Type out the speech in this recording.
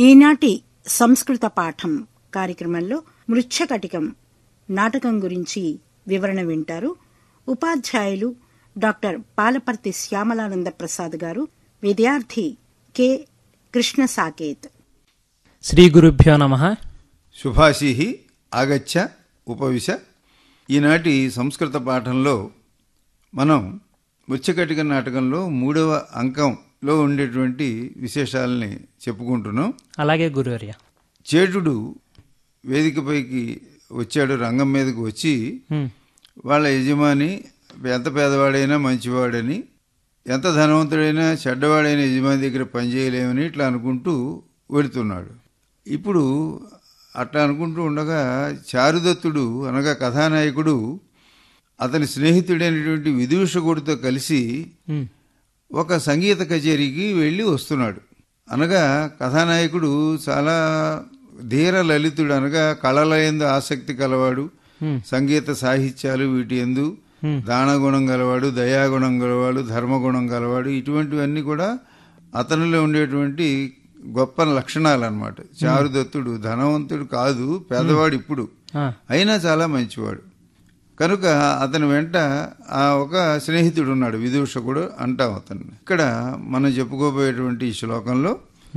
ఈనాటి సంస్కృత పాఠం కార్యక్రమంలో మృచ్ఛకటికం నాటకం గురించి వివరణ వింటారు ఉపాధ్యాయులు డాక్టర్ పాలపర్తి శ్యామలానంద ప్రసాద్ గారు విద్యార్థి కె కృష్ణ సాకేత్ శ్రీ గురుభ్యో నమ శుభాశి ఆగచ్చ ఉపవిశ ఈనాటి సంస్కృత పాఠంలో మనం ముచ్చకటిక నాటకంలో మూడవ అంకంలో ఉండేటువంటి విశేషాలని చెప్పుకుంటున్నాం అలాగే గురువర్య చేటుడు వేదికపైకి వచ్చాడు రంగం మీదకి వచ్చి హ్మ్. వాళ్ళ యజమాని ఎంత పేదవాడైనా మంచివాడని ఎంత ధనవంతుడైనా చెడ్డవాడైన యజమాని దగ్గర పనిచేయలేమని ఇట్లా అనుకుంటూ వెళుతున్నాడు ఇప్పుడు అట్లా అనుకుంటూ ఉండగా చారుదత్తుడు అనగా కథానాయకుడు అతని స్నేహితుడైనటువంటి విదూషకుడితో కలిసి హ్మ్. ఒక సంగీత కచేరీకి వెళ్ళి వస్తున్నాడు అనగా కథానాయకుడు చాలా ధీర లలితుడు అనగా కళల ఎందు ఆసక్తి కలవాడు హ్మ్. సంగీత సాహిత్యాలు వీటి ఎందు హ్మ్. దానగుణం గలవాడు దయాగుణం గలవాడు ధర్మగుణం గలవాడు ఇటువంటివన్నీ కూడా అతనిలో ఉండేటువంటి గొప్ప లక్షణాలు అనమాట చారుదత్తుడు ధనవంతుడు కాదు పేదవాడు ఇప్పుడు ఆ, అయినా చాలా మంచివాడు కనుక అతని వెంట ఆ ఒక స్నేహితుడు ఉన్నాడు విదూషకుడు అంటాం అతన్ని ఇక్కడ మనం చెప్పుకోబోయేటువంటి ఈ శ్లోకంలో